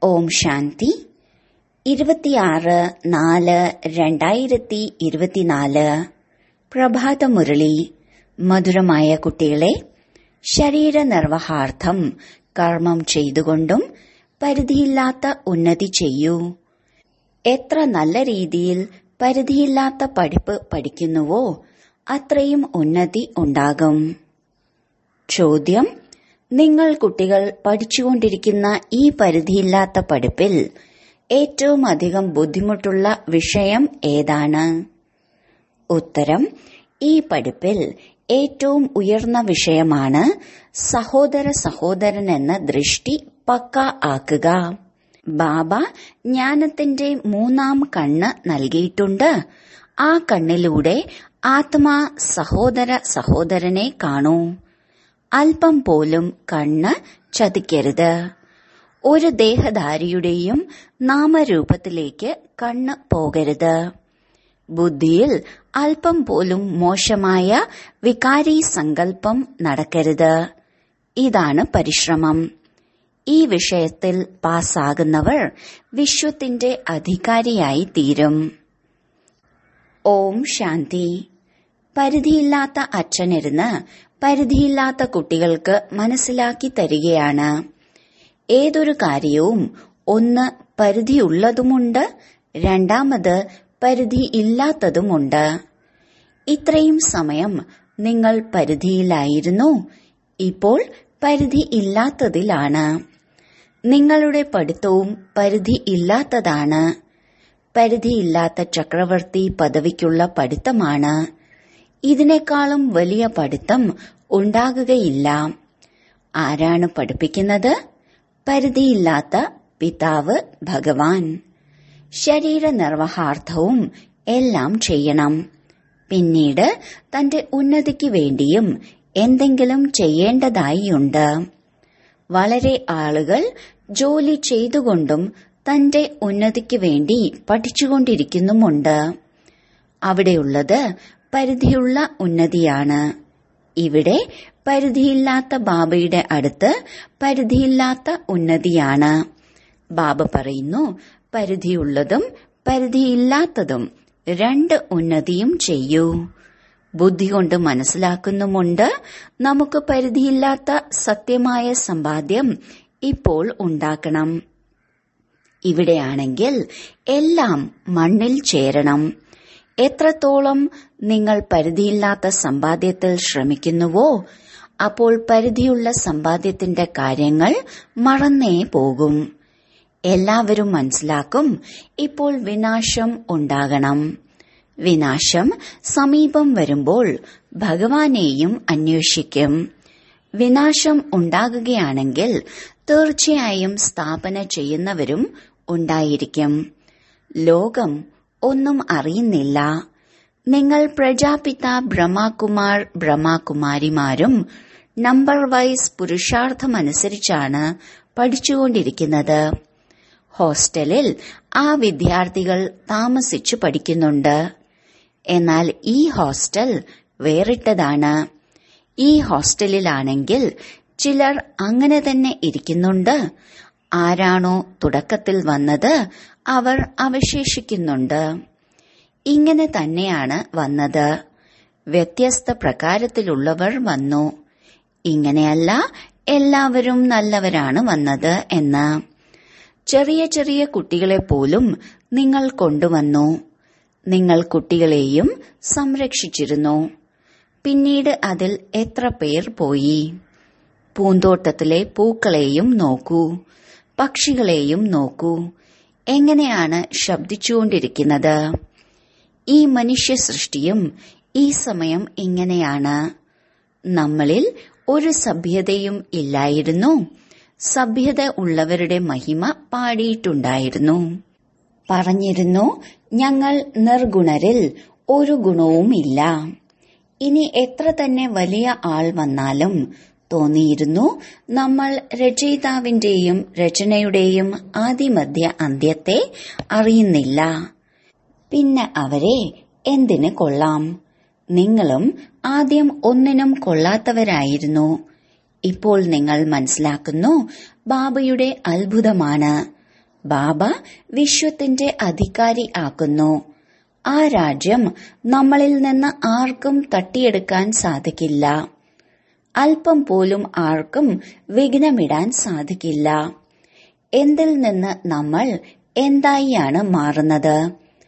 ഓം ശാന്തി ഇരുപത്തിയാറ് നാല് രണ്ടായിരത്തി ഇരുപത്തിനാല് പ്രഭാതമുരളി മധുരമായ കുട്ടികളെ ശരീര നിർവഹാർത്ഥം കർമ്മം ചെയ്തുകൊണ്ടും പരിധിയില്ലാത്ത ഉന്നതി ചെയ്യൂ എത്ര നല്ല രീതിയിൽ പരിധിയില്ലാത്ത പഠിപ്പ് പഠിക്കുന്നുവോ അത്രയും ഉന്നതി ഉണ്ടാകും ചോദ്യം നിങ്ങൾ കുട്ടികൾ പഠിച്ചുകൊണ്ടിരിക്കുന്ന ഈ പരിധിയില്ലാത്ത പഠിപ്പിൽ ഏറ്റവും അധികം ബുദ്ധിമുട്ടുള്ള വിഷയം ഏതാണ് ഉത്തരം ഈ പഠിപ്പിൽ ഏറ്റവും ഉയർന്ന വിഷയമാണ് സഹോദര സഹോദരൻ എന്ന ദൃഷ്ടി പക്ക ആക്കുക ബാബ ജ്ഞാനത്തിന്റെ മൂന്നാം കണ്ണ് നൽകിയിട്ടുണ്ട് ആ കണ്ണിലൂടെ ആത്മാ സഹോദര സഹോദരനെ കാണൂ അല്പം പോലും കണ്ണ് ചതിക്കരുത് ഒരു ദേഹധാരിയുടെയും നാമരൂപത്തിലേക്ക് കണ്ണ് പോകരുത് ബുദ്ധിയിൽ അല്പം പോലും മോശമായ വികാരി സങ്കല്പം നടക്കരുത് ഇതാണ് പരിശ്രമം ഈ വിഷയത്തിൽ പാസ്സാകുന്നവർ വിശ്വത്തിന്റെ അധികാരിയായി തീരും ഓം ശാന്തി പരിധിയില്ലാത്ത അച്ഛനിരുന്ന് പരിധിയില്ലാത്ത കുട്ടികൾക്ക് മനസ്സിലാക്കി തരികയാണ് ഏതൊരു കാര്യവും ഒന്ന് പരിധിയുള്ളതുമുണ്ട് രണ്ടാമത് പരിധി ഇല്ലാത്തതുമുണ്ട് ഇത്രയും സമയം നിങ്ങൾ പരിധിയിലായിരുന്നു ഇപ്പോൾ പരിധി ഇല്ലാത്തതിലാണ് നിങ്ങളുടെ പഠിത്തവും പരിധി ഇല്ലാത്തതാണ് പരിധിയില്ലാത്ത ചക്രവർത്തി പദവിക്കുള്ള പഠിത്തമാണ് ഇതിനേക്കാളും വലിയ പഠിത്തം ഉണ്ടാകുകയില്ല ആരാണ് പഠിപ്പിക്കുന്നത് പരിധിയില്ലാത്ത പിതാവ് ഭഗവാൻ ശരീര നിർവഹാർത്ഥവും എല്ലാം ചെയ്യണം പിന്നീട് തന്റെ ഉന്നതിക്ക് വേണ്ടിയും എന്തെങ്കിലും ചെയ്യേണ്ടതായിയുണ്ട് വളരെ ആളുകൾ ജോലി ചെയ്തുകൊണ്ടും തന്റെ ഉന്നതിക്ക് വേണ്ടി പഠിച്ചുകൊണ്ടിരിക്കുന്നുമുണ്ട് അവിടെയുള്ളത് പരിധിയുള്ള ഉന്നതിയാണ് ഇവിടെ പരിധിയില്ലാത്ത ബാബയുടെ അടുത്ത് പരിധിയില്ലാത്ത ഉന്നതിയാണ് ബാബ പറയുന്നു പരിധിയുള്ളതും പരിധിയില്ലാത്തതും രണ്ട് ഉന്നതിയും ചെയ്യൂ ബുദ്ധി കൊണ്ട് മനസ്സിലാക്കുന്നുമുണ്ട് നമുക്ക് പരിധിയില്ലാത്ത സത്യമായ സമ്പാദ്യം ഇപ്പോൾ ഉണ്ടാക്കണം ഇവിടെയാണെങ്കിൽ എല്ലാം മണ്ണിൽ ചേരണം എത്രത്തോളം നിങ്ങൾ പരിധിയില്ലാത്ത സമ്പാദ്യത്തിൽ ശ്രമിക്കുന്നുവോ അപ്പോൾ പരിധിയുള്ള സമ്പാദ്യത്തിന്റെ കാര്യങ്ങൾ മറന്നേ പോകും എല്ലാവരും മനസ്സിലാക്കും ഇപ്പോൾ വിനാശം ഉണ്ടാകണം വിനാശം സമീപം വരുമ്പോൾ ഭഗവാനെയും അന്വേഷിക്കും വിനാശം ഉണ്ടാകുകയാണെങ്കിൽ തീർച്ചയായും സ്ഥാപന ചെയ്യുന്നവരും ഉണ്ടായിരിക്കും ലോകം ഒന്നും അറിയുന്നില്ല നിങ്ങൾ പ്രജാപിത ബ്രഹ്മകുമാർ ബ്രഹ്മകുമാരിമാരും നമ്പർ വൈസ് പുരുഷാർത്ഥമനുസരിച്ചാണ് പഠിച്ചുകൊണ്ടിരിക്കുന്നത് ഹോസ്റ്റലിൽ ആ വിദ്യാർത്ഥികൾ താമസിച്ചു പഠിക്കുന്നുണ്ട് എന്നാൽ ഈ ഹോസ്റ്റൽ വേറിട്ടതാണ് ഈ ഹോസ്റ്റലിലാണെങ്കിൽ ചിലർ അങ്ങനെ തന്നെ ഇരിക്കുന്നുണ്ട് ആരാണോ തുടക്കത്തിൽ വന്നത് അവർ അവശേഷിക്കുന്നുണ്ട് ഇങ്ങനെ തന്നെയാണ് വന്നത് വ്യത്യസ്ത പ്രകാരത്തിലുള്ളവർ വന്നു ഇങ്ങനെയല്ല എല്ലാവരും നല്ലവരാണ് വന്നത് എന്ന് ചെറിയ ചെറിയ കുട്ടികളെ പോലും നിങ്ങൾ കൊണ്ടുവന്നു നിങ്ങൾ കുട്ടികളെയും സംരക്ഷിച്ചിരുന്നു പിന്നീട് അതിൽ എത്ര പേർ പോയി പൂന്തോട്ടത്തിലെ പൂക്കളെയും നോക്കൂ പക്ഷികളെയും നോക്കൂ എങ്ങനെയാണ് ശബ്ദിച്ചുകൊണ്ടിരിക്കുന്നത് ഈ മനുഷ്യ സൃഷ്ടിയും ഈ സമയം ഇങ്ങനെയാണ് നമ്മളിൽ ഒരു സഭ്യതയും ഇല്ലായിരുന്നു സഭ്യത ഉള്ളവരുടെ മഹിമ പാടിയിട്ടുണ്ടായിരുന്നു പറഞ്ഞിരുന്നു ഞങ്ങൾ നിർഗുണരിൽ ഒരു ഗുണവുമില്ല ഇനി എത്ര തന്നെ വലിയ ആൾ വന്നാലും തോന്നിയിരുന്നു നമ്മൾ രചയിതാവിന്റെയും രചനയുടെയും ആദിമധ്യ അന്ത്യത്തെ അറിയുന്നില്ല പിന്നെ അവരെ എന്തിന് കൊള്ളാം നിങ്ങളും ആദ്യം ഒന്നിനും കൊള്ളാത്തവരായിരുന്നു ഇപ്പോൾ നിങ്ങൾ മനസ്സിലാക്കുന്നു ബാബയുടെ അത്ഭുതമാണ് ബാബ വിശ്വത്തിന്റെ അധികാരി ആക്കുന്നു ആ രാജ്യം നമ്മളിൽ നിന്ന് ആർക്കും തട്ടിയെടുക്കാൻ സാധിക്കില്ല അല്പം പോലും ആർക്കും വിഘ്നമിടാൻ സാധിക്കില്ല എന്തിൽ നിന്ന് നമ്മൾ എന്തായിയാണ് മാറുന്നത്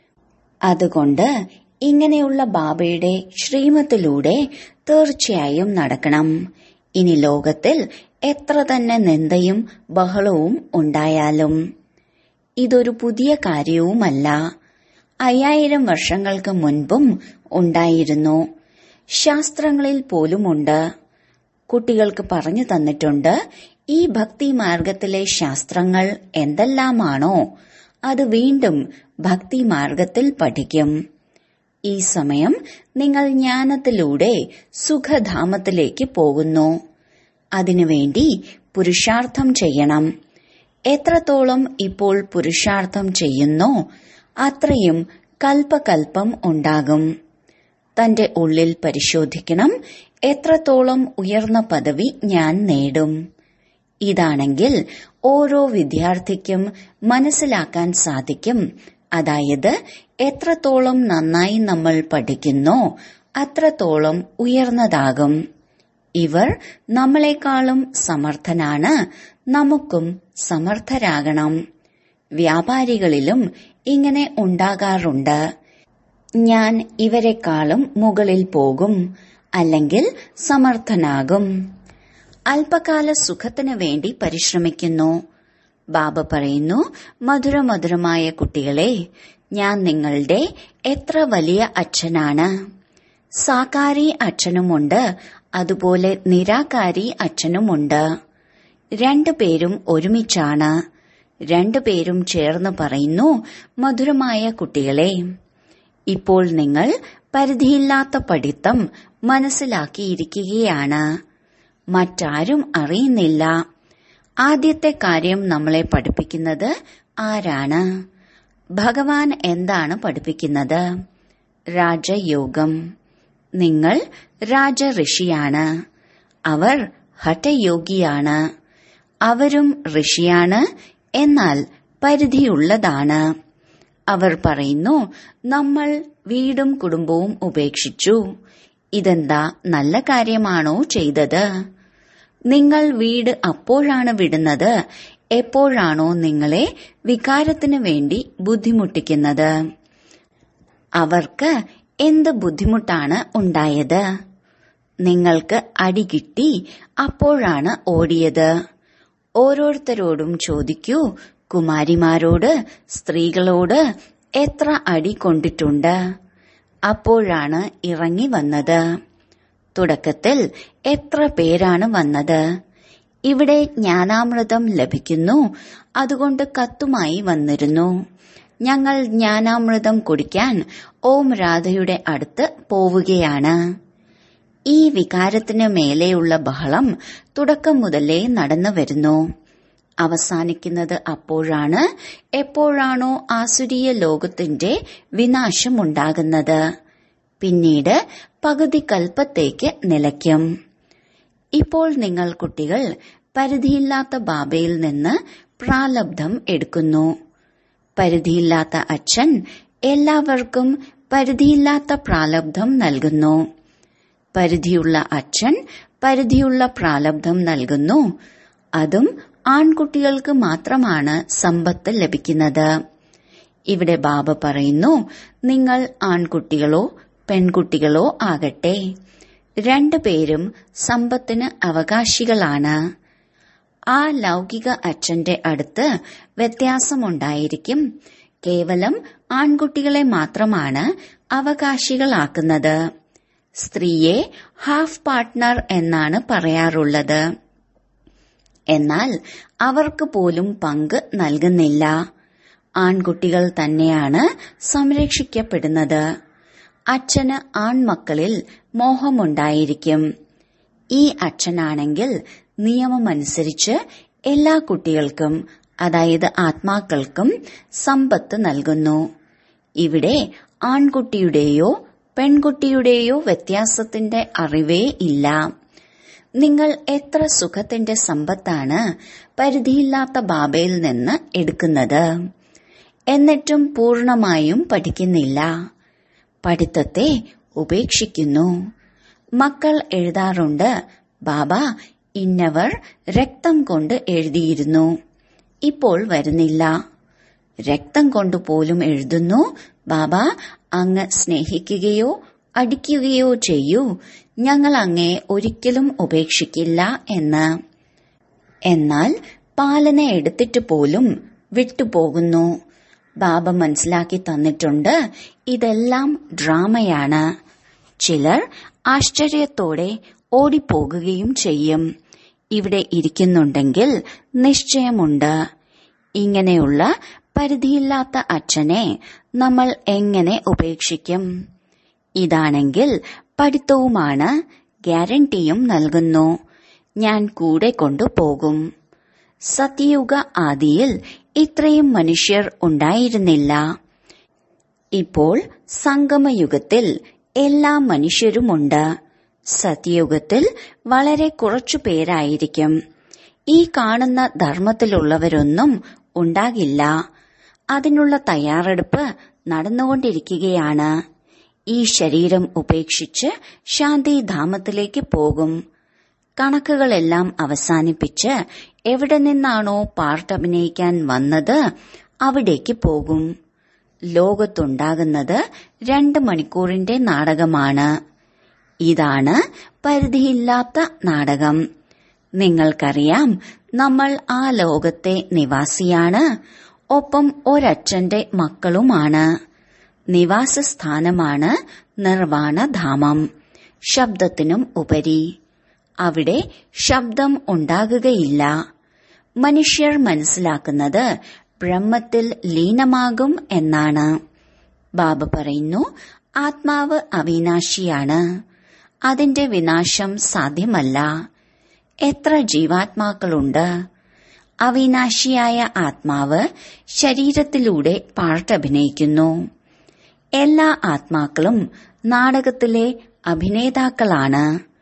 അതുകൊണ്ട് ഇങ്ങനെയുള്ള ബാബയുടെ ശ്രീമത്തിലൂടെ തീർച്ചയായും നടക്കണം ഇനി ലോകത്തിൽ എത്ര തന്നെ നിന്ദയും ബഹളവും ഉണ്ടായാലും ഇതൊരു പുതിയ കാര്യവുമല്ല അയ്യായിരം വർഷങ്ങൾക്ക് മുൻപും ഉണ്ടായിരുന്നു ശാസ്ത്രങ്ങളിൽ പോലുമുണ്ട് കുട്ടികൾക്ക് പറഞ്ഞു തന്നിട്ടുണ്ട് ഈ ഭക്തി മാർഗത്തിലെ ശാസ്ത്രങ്ങൾ എന്തെല്ലാമാണോ അത് വീണ്ടും ഭക്തി മാർഗത്തിൽ പഠിക്കും ഈ സമയം നിങ്ങൾ ജ്ഞാനത്തിലൂടെ സുഖധാമത്തിലേക്ക് പോകുന്നു അതിനുവേണ്ടി പുരുഷാർത്ഥം ചെയ്യണം എത്രത്തോളം ഇപ്പോൾ പുരുഷാർത്ഥം ചെയ്യുന്നോ അത്രയും കൽപ്പകൽപ്പം ഉണ്ടാകും തന്റെ ഉള്ളിൽ പരിശോധിക്കണം എത്രത്തോളം ഉയർന്ന പദവി ഞാൻ നേടും ഇതാണെങ്കിൽ ഓരോ വിദ്യാർത്ഥിക്കും മനസ്സിലാക്കാൻ സാധിക്കും അതായത് എത്രത്തോളം നന്നായി നമ്മൾ പഠിക്കുന്നോ അത്രത്തോളം ഉയർന്നതാകും ഇവർ നമ്മളെക്കാളും സമർത്ഥനാണ് നമുക്കും സമർത്ഥരാകണം വ്യാപാരികളിലും ഇങ്ങനെ ഉണ്ടാകാറുണ്ട് ഞാൻ ഇവരെക്കാളും മുകളിൽ പോകും അല്ലെങ്കിൽ സമർത്ഥനാകും അല്പകാല സുഖത്തിനു വേണ്ടി പരിശ്രമിക്കുന്നു ബാബ പറയുന്നു മധുരമധുരമായ കുട്ടികളെ ഞാൻ നിങ്ങളുടെ എത്ര വലിയ അച്ഛനാണ് സാകാരി അച്ഛനുമുണ്ട് അതുപോലെ നിരാകാരി അച്ഛനുമുണ്ട് രണ്ടുപേരും ഒരുമിച്ചാണ് രണ്ടുപേരും ചേർന്ന് പറയുന്നു മധുരമായ കുട്ടികളെ ഇപ്പോൾ നിങ്ങൾ പരിധിയില്ലാത്ത പഠിത്തം മനസ്സിലാക്കിയിരിക്കുകയാണ് മറ്റാരും അറിയുന്നില്ല ആദ്യത്തെ കാര്യം നമ്മളെ പഠിപ്പിക്കുന്നത് ആരാണ് ഭഗവാൻ എന്താണ് പഠിപ്പിക്കുന്നത് രാജയോഗം നിങ്ങൾ രാജഋഷിയാണ് അവർ ഹഠയോഗിയാണ് അവരും ഋഷിയാണ് എന്നാൽ പരിധിയുള്ളതാണ് അവർ പറയുന്നു നമ്മൾ വീടും കുടുംബവും ഉപേക്ഷിച്ചു ഇതെന്താ നല്ല കാര്യമാണോ ചെയ്തത് നിങ്ങൾ വീട് അപ്പോഴാണ് വിടുന്നത് എപ്പോഴാണോ നിങ്ങളെ വികാരത്തിന് വേണ്ടി ബുദ്ധിമുട്ടിക്കുന്നത് അവർക്ക് എന്ത് ബുദ്ധിമുട്ടാണ് ഉണ്ടായത് നിങ്ങൾക്ക് അടി കിട്ടി അപ്പോഴാണ് ഓടിയത് ഓരോരുത്തരോടും ചോദിക്കൂ കുമാരിമാരോട് സ്ത്രീകളോട് എത്ര അടി കൊണ്ടിട്ടുണ്ട് അപ്പോഴാണ് ഇറങ്ങി വന്നത് തുടക്കത്തിൽ എത്ര പേരാണ് വന്നത് ഇവിടെ ജ്ഞാനാമൃതം ലഭിക്കുന്നു അതുകൊണ്ട് കത്തുമായി വന്നിരുന്നു ഞങ്ങൾ ജ്ഞാനാമൃതം കുടിക്കാൻ ഓം രാധയുടെ അടുത്ത് പോവുകയാണ് ഈ വികാരത്തിന് മേലെയുള്ള ബഹളം തുടക്കം മുതലേ നടന്നു വരുന്നു അവസാനിക്കുന്നത് അപ്പോഴാണ് എപ്പോഴാണോ ആസുരീയ ലോകത്തിന്റെ വിനാശമുണ്ടാകുന്നത് പിന്നീട് പകുതി കൽപ്പത്തേക്ക് നിലയ്ക്കും ഇപ്പോൾ നിങ്ങൾ കുട്ടികൾ പരിധിയില്ലാത്ത ബാബയിൽ നിന്ന് പ്രാലബ്ധം എടുക്കുന്നു പരിധിയില്ലാത്ത അച്ഛൻ എല്ലാവർക്കും പരിധിയില്ലാത്ത പ്രാലബ്ധം നൽകുന്നു പരിധിയുള്ള അച്ഛൻ പരിധിയുള്ള പ്രാലബ്ധം നൽകുന്നു അതും ആൺകുട്ടികൾക്ക് മാത്രമാണ് സമ്പത്ത് ലഭിക്കുന്നത് ഇവിടെ ബാബ പറയുന്നു നിങ്ങൾ ആൺകുട്ടികളോ പെൺകുട്ടികളോ ആകട്ടെ രണ്ടുപേരും സമ്പത്തിന് അവകാശികളാണ് ആ ലൗകിക അച്ഛന്റെ അടുത്ത് വ്യത്യാസമുണ്ടായിരിക്കും കേവലം ആൺകുട്ടികളെ മാത്രമാണ് അവകാശികളാക്കുന്നത് സ്ത്രീയെ ഹാഫ് പാർട്ട്ണർ എന്നാണ് പറയാറുള്ളത് എന്നാൽ അവർക്ക് പോലും പങ്ക് നൽകുന്നില്ല ആൺകുട്ടികൾ തന്നെയാണ് സംരക്ഷിക്കപ്പെടുന്നത് അച്ഛന് ആൺമക്കളിൽ മോഹമുണ്ടായിരിക്കും ഈ അച്ഛനാണെങ്കിൽ നിയമമനുസരിച്ച് എല്ലാ കുട്ടികൾക്കും അതായത് ആത്മാക്കൾക്കും സമ്പത്ത് നൽകുന്നു ഇവിടെ ആൺകുട്ടിയുടെയോ പെൺകുട്ടിയുടെയോ വ്യത്യാസത്തിന്റെ അറിവേ ഇല്ല നിങ്ങൾ എത്ര സുഖത്തിന്റെ സമ്പത്താണ് പരിധിയില്ലാത്ത ബാബയിൽ നിന്ന് എടുക്കുന്നത് എന്നിട്ടും പൂർണമായും പഠിക്കുന്നില്ല പഠിത്തത്തെ ഉപേക്ഷിക്കുന്നു മക്കൾ എഴുതാറുണ്ട് ബാബ ഇന്നവർ രക്തം കൊണ്ട് എഴുതിയിരുന്നു ഇപ്പോൾ വരുന്നില്ല രക്തം കൊണ്ട് പോലും എഴുതുന്നു ബാബ അങ്ങ് സ്നേഹിക്കുകയോ അടിക്കുകയോ ചെയ്യൂ ഞങ്ങൾ അങ്ങേ ഒരിക്കലും ഉപേക്ഷിക്കില്ല എന്ന് എന്നാൽ പാലന എടുത്തിട്ട് പോലും വിട്ടുപോകുന്നു ബാബ മനസ്സിലാക്കി തന്നിട്ടുണ്ട് ഇതെല്ലാം ഡ്രാമയാണ് ചിലർ ആശ്ചര്യത്തോടെ ഓടിപ്പോകുകയും ചെയ്യും ഇവിടെ ഇരിക്കുന്നുണ്ടെങ്കിൽ നിശ്ചയമുണ്ട് ഇങ്ങനെയുള്ള പരിധിയില്ലാത്ത അച്ഛനെ നമ്മൾ എങ്ങനെ ഉപേക്ഷിക്കും ഇതാണെങ്കിൽ പഠിത്തവുമാണ് ഗ്യാരണ്ടിയും നൽകുന്നു ഞാൻ കൂടെ കൊണ്ടുപോകും സത്യയുഗ ആദിയിൽ ഇത്രയും മനുഷ്യർ ഉണ്ടായിരുന്നില്ല ഇപ്പോൾ സംഗമയുഗത്തിൽ എല്ലാ മനുഷ്യരുമുണ്ട് സത്യയുഗത്തിൽ വളരെ കുറച്ചു പേരായിരിക്കും ഈ കാണുന്ന ധർമ്മത്തിലുള്ളവരൊന്നും ഉണ്ടാകില്ല അതിനുള്ള തയ്യാറെടുപ്പ് നടന്നുകൊണ്ടിരിക്കുകയാണ് ഈ ശരീരം ഉപേക്ഷിച്ച് ശാന്തിധാമത്തിലേക്ക് പോകും കണക്കുകളെല്ലാം അവസാനിപ്പിച്ച് എവിടെ നിന്നാണോ പാർട്ട് അഭിനയിക്കാൻ വന്നത് അവിടേക്ക് പോകും ലോകത്തുണ്ടാകുന്നത് രണ്ട് മണിക്കൂറിന്റെ നാടകമാണ് ഇതാണ് പരിധിയില്ലാത്ത നാടകം നിങ്ങൾക്കറിയാം നമ്മൾ ആ ലോകത്തെ നിവാസിയാണ് ഒപ്പം ഒരച്ഛന്റെ മക്കളുമാണ് നിവാസസ്ഥാനമാണ് നിർവാണധാമം ശബ്ദത്തിനും ഉപരി അവിടെ ശബ്ദം ഉണ്ടാകുകയില്ല മനുഷ്യർ മനസ്സിലാക്കുന്നത് ബ്രഹ്മത്തിൽ ലീനമാകും എന്നാണ് ബാബ പറയുന്നു ആത്മാവ് അവിനാശിയാണ് അതിന്റെ വിനാശം സാധ്യമല്ല എത്ര ജീവാത്മാക്കളുണ്ട് അവിനാശിയായ ആത്മാവ് ശരീരത്തിലൂടെ പാട്ടഭിനയിക്കുന്നു എല്ലാ ആത്മാക്കളും നാടകത്തിലെ അഭിനേതാക്കളാണ്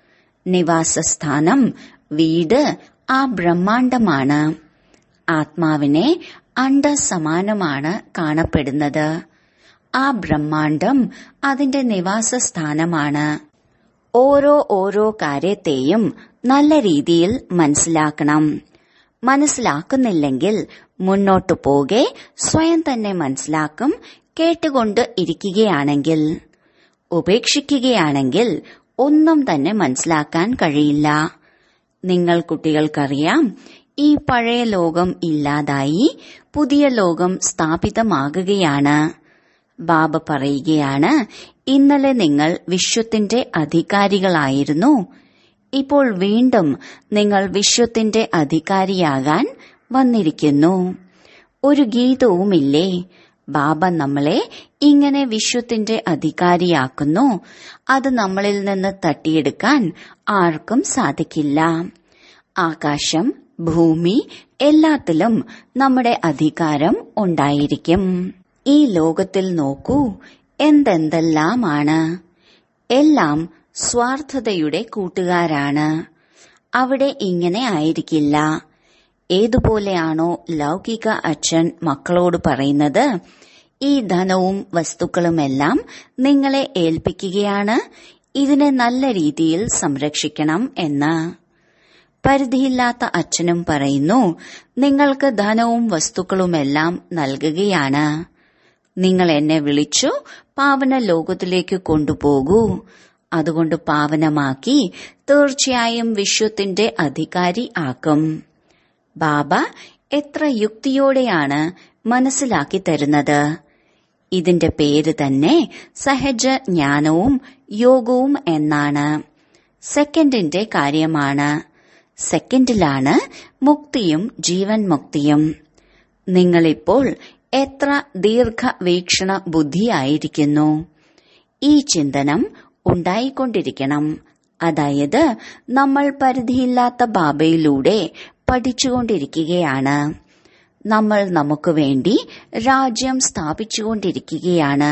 നിവാസസ്ഥാനം വീട് ആ ബ്രഹ്മാണ്ടമാണ് ആത്മാവിനെ അണ്ടസമാനമാണ് കാണപ്പെടുന്നത് ആ ബ്രഹ്മാണ്ടം അതിന്റെ നിവാസസ്ഥാനമാണ് ഓരോ ഓരോ കാര്യത്തെയും നല്ല രീതിയിൽ മനസ്സിലാക്കണം മനസ്സിലാക്കുന്നില്ലെങ്കിൽ മുന്നോട്ടു പോകെ സ്വയം തന്നെ മനസ്സിലാക്കും കേട്ടുകൊണ്ട് ഇരിക്കുകയാണെങ്കിൽ ഉപേക്ഷിക്കുകയാണെങ്കിൽ ഒന്നും തന്നെ മനസ്സിലാക്കാൻ കഴിയില്ല നിങ്ങൾ കുട്ടികൾക്കറിയാം ഈ പഴയ ലോകം ഇല്ലാതായി പുതിയ ലോകം സ്ഥാപിതമാകുകയാണ് ബാബ പറയുകയാണ് ഇന്നലെ നിങ്ങൾ വിശ്വത്തിന്റെ അധികാരികളായിരുന്നു ഇപ്പോൾ വീണ്ടും നിങ്ങൾ വിശ്വത്തിന്റെ അധികാരിയാകാൻ വന്നിരിക്കുന്നു ഒരു ഗീതവുമില്ലേ ബാബ നമ്മളെ ഇങ്ങനെ വിശ്വത്തിന്റെ അധികാരിയാക്കുന്നു അത് നമ്മളിൽ നിന്ന് തട്ടിയെടുക്കാൻ ആർക്കും സാധിക്കില്ല ആകാശം ഭൂമി എല്ലാത്തിലും നമ്മുടെ അധികാരം ഉണ്ടായിരിക്കും ഈ ലോകത്തിൽ നോക്കൂ എന്തെന്തെല്ലാമാണ് എല്ലാം സ്വാർത്ഥതയുടെ കൂട്ടുകാരാണ് അവിടെ ഇങ്ങനെ ആയിരിക്കില്ല ഏതുപോലെയാണോ ലൗകിക അച്ഛൻ മക്കളോട് പറയുന്നത് ഈ ധനവും വസ്തുക്കളുമെല്ലാം നിങ്ങളെ ഏൽപ്പിക്കുകയാണ് ഇതിനെ നല്ല രീതിയിൽ സംരക്ഷിക്കണം എന്ന് പരിധിയില്ലാത്ത അച്ഛനും പറയുന്നു നിങ്ങൾക്ക് ധനവും വസ്തുക്കളുമെല്ലാം നൽകുകയാണ് നിങ്ങൾ എന്നെ വിളിച്ചു പാവന ലോകത്തിലേക്ക് കൊണ്ടുപോകൂ അതുകൊണ്ട് പാവനമാക്കി തീർച്ചയായും വിശ്വത്തിന്റെ അധികാരി ആക്കും ബാബ എത്ര യുക്തിയോടെയാണ് മനസ്സിലാക്കി തരുന്നത് ഇതിന്റെ പേര് തന്നെ സഹജ ജ്ഞാനവും യോഗവും എന്നാണ് സെക്കൻഡിന്റെ കാര്യമാണ് സെക്കൻഡിലാണ് മുക്തിയും ജീവൻ മുക്തിയും നിങ്ങളിപ്പോൾ എത്ര ദീർഘവീക്ഷണ ബുദ്ധിയായിരിക്കുന്നു ഈ ചിന്തനം ഉണ്ടായിക്കൊണ്ടിരിക്കണം അതായത് നമ്മൾ പരിധിയില്ലാത്ത ബാബയിലൂടെ പഠിച്ചുകൊണ്ടിരിക്കുകയാണ് നമ്മൾ നമുക്ക് വേണ്ടി രാജ്യം സ്ഥാപിച്ചുകൊണ്ടിരിക്കുകയാണ്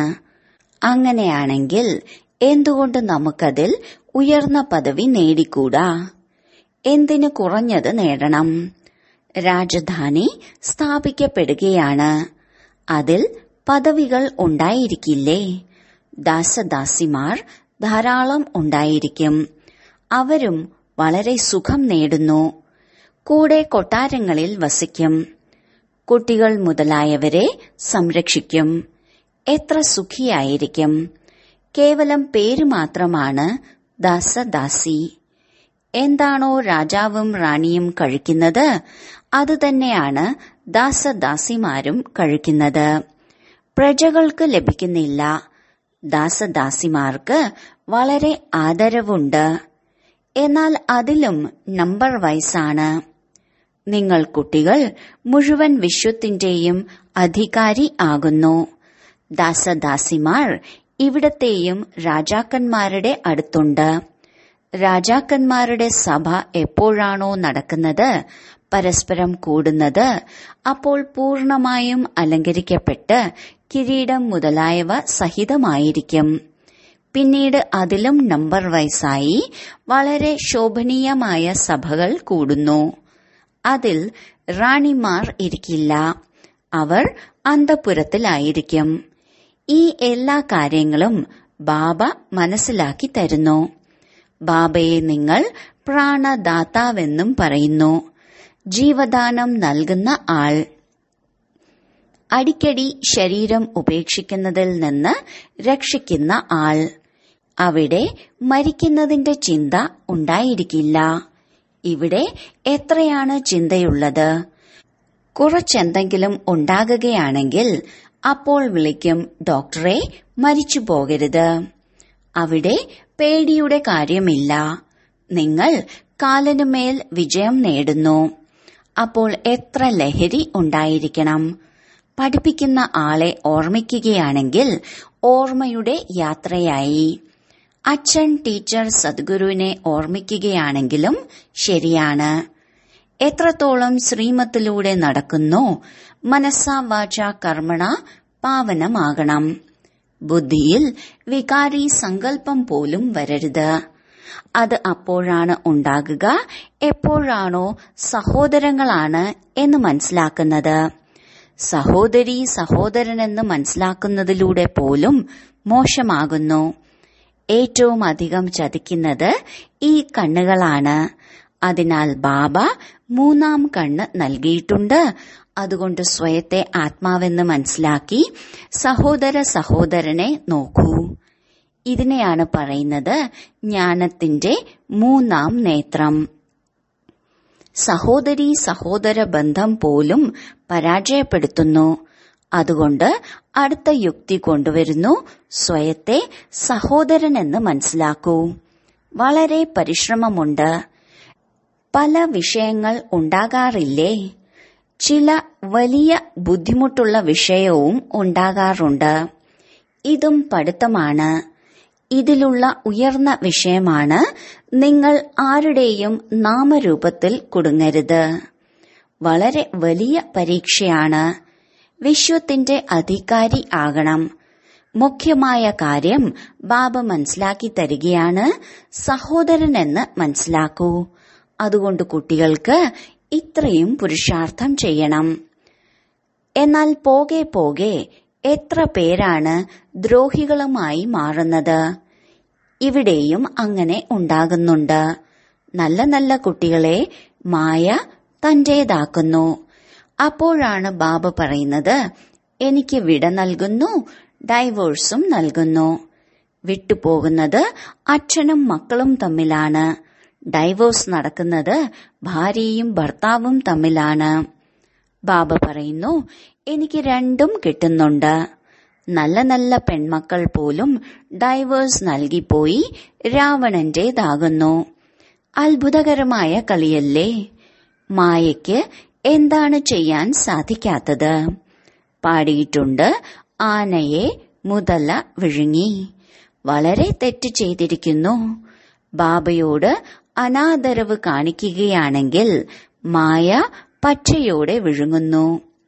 അങ്ങനെയാണെങ്കിൽ എന്തുകൊണ്ട് നമുക്കതിൽ ഉയർന്ന പദവി നേടിക്കൂടാ എന്തിനു കുറഞ്ഞത് നേടണം രാജധാനി സ്ഥാപിക്കപ്പെടുകയാണ് അതിൽ പദവികൾ ഉണ്ടായിരിക്കില്ലേ ദാസദാസിമാർ ധാരാളം ഉണ്ടായിരിക്കും അവരും വളരെ സുഖം നേടുന്നു കൂടെ കൊട്ടാരങ്ങളിൽ വസിക്കും കുട്ടികൾ മുതലായവരെ സംരക്ഷിക്കും എത്ര സുഖിയായിരിക്കും കേവലം പേര് മാത്രമാണ് ദാസദാസി എന്താണോ രാജാവും റാണിയും കഴിക്കുന്നത് അതുതന്നെയാണ് ദാസദാസിമാരും കഴിക്കുന്നത് പ്രജകൾക്ക് ലഭിക്കുന്നില്ല ദാസദാസിമാർക്ക് വളരെ ആദരവുണ്ട് എന്നാൽ അതിലും നമ്പർ വൈസാണ് നിങ്ങൾ കുട്ടികൾ മുഴുവൻ വിശ്വത്തിന്റെയും അധികാരി ആകുന്നു ദാസദാസിമാർ ഇവിടത്തെയും രാജാക്കന്മാരുടെ അടുത്തുണ്ട് രാജാക്കന്മാരുടെ സഭ എപ്പോഴാണോ നടക്കുന്നത് പരസ്പരം കൂടുന്നത് അപ്പോൾ പൂർണമായും അലങ്കരിക്കപ്പെട്ട് കിരീടം മുതലായവ സഹിതമായിരിക്കും പിന്നീട് അതിലും നമ്പർ വൈസായി വളരെ ശോഭനീയമായ സഭകൾ കൂടുന്നു അതിൽ റാണിമാർ ഇരിക്കില്ല അവർ അന്തപുരത്തിലായിരിക്കും ഈ എല്ലാ കാര്യങ്ങളും ബാബ മനസ്സിലാക്കി തരുന്നു ബാബയെ നിങ്ങൾ പ്രാണദാതാവെന്നും പറയുന്നു ജീവദാനം നൽകുന്ന ആൾ അടിക്കടി ശരീരം ഉപേക്ഷിക്കുന്നതിൽ നിന്ന് രക്ഷിക്കുന്ന ആൾ അവിടെ മരിക്കുന്നതിന്റെ ചിന്ത ഉണ്ടായിരിക്കില്ല ഇവിടെ എത്രയാണ് ചിന്തയുള്ളത് കുറച്ചെന്തെങ്കിലും ഉണ്ടാകുകയാണെങ്കിൽ അപ്പോൾ വിളിക്കും ഡോക്ടറെ മരിച്ചു പോകരുത് അവിടെ പേടിയുടെ കാര്യമില്ല നിങ്ങൾ കാലനുമേൽ വിജയം നേടുന്നു അപ്പോൾ എത്ര ലഹരി ഉണ്ടായിരിക്കണം പഠിപ്പിക്കുന്ന ആളെ ഓർമ്മിക്കുകയാണെങ്കിൽ ഓർമ്മയുടെ യാത്രയായി അച്ഛൻ ടീച്ചർ സദ്ഗുരുവിനെ ഓർമ്മിക്കുകയാണെങ്കിലും ശരിയാണ് എത്രത്തോളം ശ്രീമത്തിലൂടെ നടക്കുന്നു മനസ്സാ വാച കർമ്മണ പാവനമാകണം ബുദ്ധിയിൽ വികാരി സങ്കല്പം പോലും വരരുത് അത് അപ്പോഴാണ് ഉണ്ടാകുക എപ്പോഴാണോ സഹോദരങ്ങളാണ് എന്ന് മനസ്സിലാക്കുന്നത് സഹോദരി സഹോദരനെന്ന് മനസ്സിലാക്കുന്നതിലൂടെ പോലും മോശമാകുന്നു ഏറ്റവും അധികം ചതിക്കുന്നത് ഈ കണ്ണുകളാണ് അതിനാൽ ബാബ മൂന്നാം കണ്ണ് നൽകിയിട്ടുണ്ട് അതുകൊണ്ട് സ്വയത്തെ ആത്മാവെന്ന് മനസ്സിലാക്കി സഹോദര സഹോദരനെ നോക്കൂ ഇതിനെയാണ് പറയുന്നത് ജ്ഞാനത്തിന്റെ മൂന്നാം നേത്രം സഹോദരി സഹോദര ബന്ധം പോലും പരാജയപ്പെടുത്തുന്നു അതുകൊണ്ട് അടുത്ത യുക്തി കൊണ്ടുവരുന്നു സ്വയത്തെ സഹോദരനെന്ന് മനസ്സിലാക്കൂ വളരെ പരിശ്രമമുണ്ട് പല വിഷയങ്ങൾ ഉണ്ടാകാറില്ലേ ചില വലിയ ബുദ്ധിമുട്ടുള്ള വിഷയവും ഉണ്ടാകാറുണ്ട് ഇതും പഠിത്തമാണ് ഇതിലുള്ള ഉയർന്ന വിഷയമാണ് നിങ്ങൾ ആരുടെയും നാമരൂപത്തിൽ കുടുങ്ങരുത് വളരെ വലിയ പരീക്ഷയാണ് വിശ്വത്തിന്റെ അധികാരി ആകണം മുഖ്യമായ കാര്യം ബാബ മനസ്സിലാക്കി തരികയാണ് സഹോദരനെന്ന് മനസ്സിലാക്കൂ അതുകൊണ്ട് കുട്ടികൾക്ക് ഇത്രയും പുരുഷാർത്ഥം ചെയ്യണം എന്നാൽ പോകെ പോകെ എത്ര പേരാണ് ദ്രോഹികളുമായി മാറുന്നത് ഇവിടെയും അങ്ങനെ ഉണ്ടാകുന്നുണ്ട് നല്ല നല്ല കുട്ടികളെ മായ തന്റേതാക്കുന്നു അപ്പോഴാണ് ബാബ പറയുന്നത് എനിക്ക് വിട നൽകുന്നു ഡൈവോഴ്സും നൽകുന്നു വിട്ടുപോകുന്നത് അച്ഛനും മക്കളും തമ്മിലാണ് ഡൈവോഴ്സ് നടക്കുന്നത് ഭാര്യയും ഭർത്താവും തമ്മിലാണ് ബാബ പറയുന്നു എനിക്ക് രണ്ടും കിട്ടുന്നുണ്ട് നല്ല നല്ല പെൺമക്കൾ പോലും ഡൈവേഴ്സ് നൽകിപ്പോയി രാവണന്റേതാകുന്നു അത്ഭുതകരമായ കളിയല്ലേ മായയ്ക്ക് എന്താണ് ചെയ്യാൻ സാധിക്കാത്തത് പാടിയിട്ടുണ്ട് ആനയെ മുതല വിഴുങ്ങി വളരെ തെറ്റ് ചെയ്തിരിക്കുന്നു ബാബയോട് അനാദരവ് കാണിക്കുകയാണെങ്കിൽ മായ പച്ചയോടെ വിഴുങ്ങുന്നു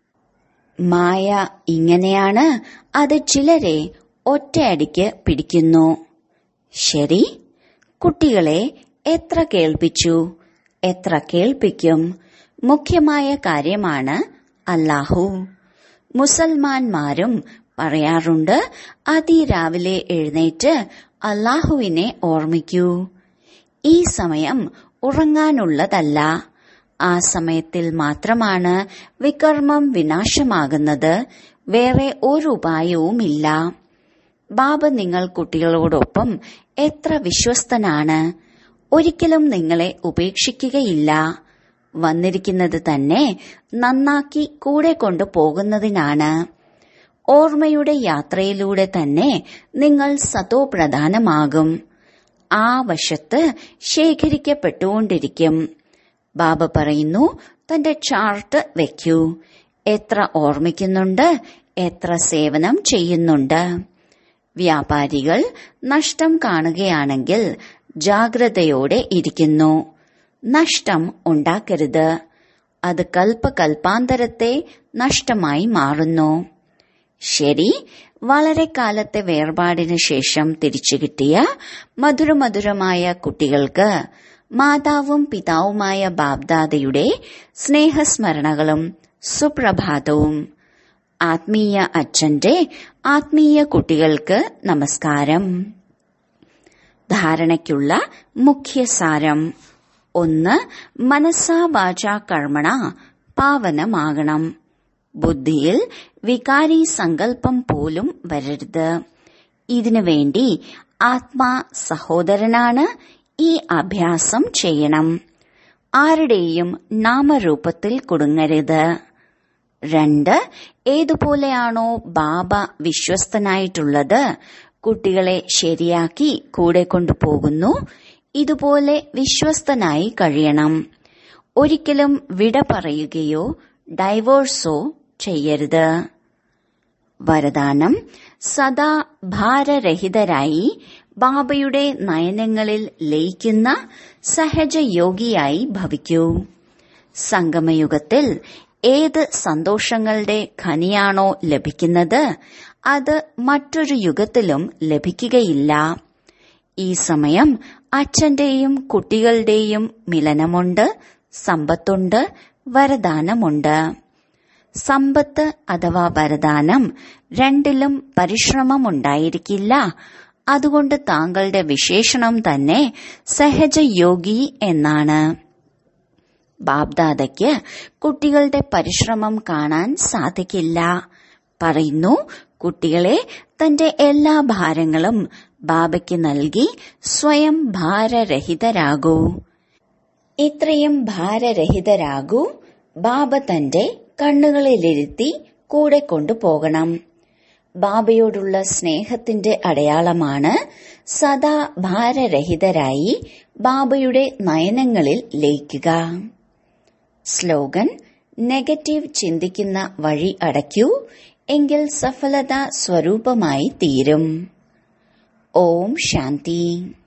മായ ഇങ്ങനെയാണ് അത് ചിലരെ ഒറ്റയടിക്ക് പിടിക്കുന്നു ശരി കുട്ടികളെ എത്ര കേൾപ്പിച്ചു എത്ര കേൾപ്പിക്കും മുഖ്യമായ കാര്യമാണ് അല്ലാഹു മുസൽമാന്മാരും പറയാറുണ്ട് അതിരാവിലെ എഴുന്നേറ്റ് അല്ലാഹുവിനെ ഓർമ്മിക്കൂ ഈ സമയം ഉറങ്ങാനുള്ളതല്ല ആ സമയത്തിൽ മാത്രമാണ് വികർമ്മം വിനാശമാകുന്നത് വേറെ ഒരു ഉപായവുമില്ല ബാബ നിങ്ങൾ കുട്ടികളോടൊപ്പം എത്ര വിശ്വസ്തനാണ് ഒരിക്കലും നിങ്ങളെ ഉപേക്ഷിക്കുകയില്ല വന്നിരിക്കുന്നത് തന്നെ നന്നാക്കി കൂടെ കൊണ്ടു പോകുന്നതിനാണ് ഓർമ്മയുടെ യാത്രയിലൂടെ തന്നെ നിങ്ങൾ സതോപ്രധാനമാകും ആ വശത്ത് ശേഖരിക്കപ്പെട്ടുകൊണ്ടിരിക്കും ബാബ പറയുന്നു തന്റെ ചാർട്ട് വെക്കൂ എത്ര ഓർമ്മിക്കുന്നുണ്ട് എത്ര സേവനം ചെയ്യുന്നുണ്ട് വ്യാപാരികൾ നഷ്ടം കാണുകയാണെങ്കിൽ ജാഗ്രതയോടെ ഇരിക്കുന്നു നഷ്ടം ഉണ്ടാക്കരുത് അത് കൽപ്പകൽപ്പാന്തരത്തെ നഷ്ടമായി മാറുന്നു ശരി വളരെ കാലത്തെ വേർപാടിന് ശേഷം തിരിച്ചു കിട്ടിയ മധുരമധുരമായ കുട്ടികൾക്ക് മാതാവും പിതാവുമായ ബാബ്ദാദയുടെ സ്നേഹസ്മരണകളും സുപ്രഭാതവും ആത്മീയ അച്ഛന്റെ ആത്മീയ കുട്ടികൾക്ക് നമസ്കാരം ധാരണയ്ക്കുള്ള മുഖ്യസാരം ഒന്ന് മനസ്സാ വാച കർമ്മണ പാവനമാകണം ബുദ്ധിയിൽ വികാരി സങ്കല്പം പോലും വരരുത് ഇതിനു വേണ്ടി ആത്മാ സഹോദരനാണ് ഈ അഭ്യാസം ചെയ്യണം ആരുടെയും നാമരൂപത്തിൽ കുടുങ്ങരുത് രണ്ട് ഏതുപോലെയാണോ ബാബ വിശ്വസ്തനായിട്ടുള്ളത് കുട്ടികളെ ശരിയാക്കി കൂടെ കൊണ്ടുപോകുന്നു ഇതുപോലെ വിശ്വസ്തനായി കഴിയണം ഒരിക്കലും വിട പറയുകയോ ഡൈവോഴ്സോ ചെയ്യരുത് വരദാനം സദാ ഭാരരഹിതരായി ബാബയുടെ നയനങ്ങളിൽ ലയിക്കുന്ന സഹജയോഗിയായി ഭവിക്കൂ സംഗമയുഗത്തിൽ ഏത് സന്തോഷങ്ങളുടെ ഖനിയാണോ ലഭിക്കുന്നത് അത് മറ്റൊരു യുഗത്തിലും ലഭിക്കുകയില്ല ഈ സമയം അച്ഛന്റെയും കുട്ടികളുടെയും മിലനമുണ്ട് സമ്പത്തുണ്ട് വരദാനമുണ്ട് സമ്പത്ത് അഥവാ വരദാനം രണ്ടിലും പരിശ്രമമുണ്ടായിരിക്കില്ല അതുകൊണ്ട് താങ്കളുടെ വിശേഷണം തന്നെ സഹജയോഗി എന്നാണ് ബാബ്ദാദയ്ക്ക് കുട്ടികളുടെ പരിശ്രമം കാണാൻ സാധിക്കില്ല പറയുന്നു കുട്ടികളെ തന്റെ എല്ലാ ഭാരങ്ങളും ബാബയ്ക്ക് നൽകി സ്വയം ഭാരരഹിതരാകൂ ഇത്രയും ഭാരരഹിതരാകൂ ബാബ തന്റെ കണ്ണുകളിലിരുത്തി കൂടെ കൊണ്ടുപോകണം ബാബയോടുള്ള സ്നേഹത്തിന്റെ അടയാളമാണ് സദാ ഭാരരഹിതരായി ബാബയുടെ നയനങ്ങളിൽ ലയിക്കുക സ്ലോഗൻ നെഗറ്റീവ് ചിന്തിക്കുന്ന വഴി അടയ്ക്കൂ എങ്കിൽ സഫലത സ്വരൂപമായി തീരും ഓം ശാന്തി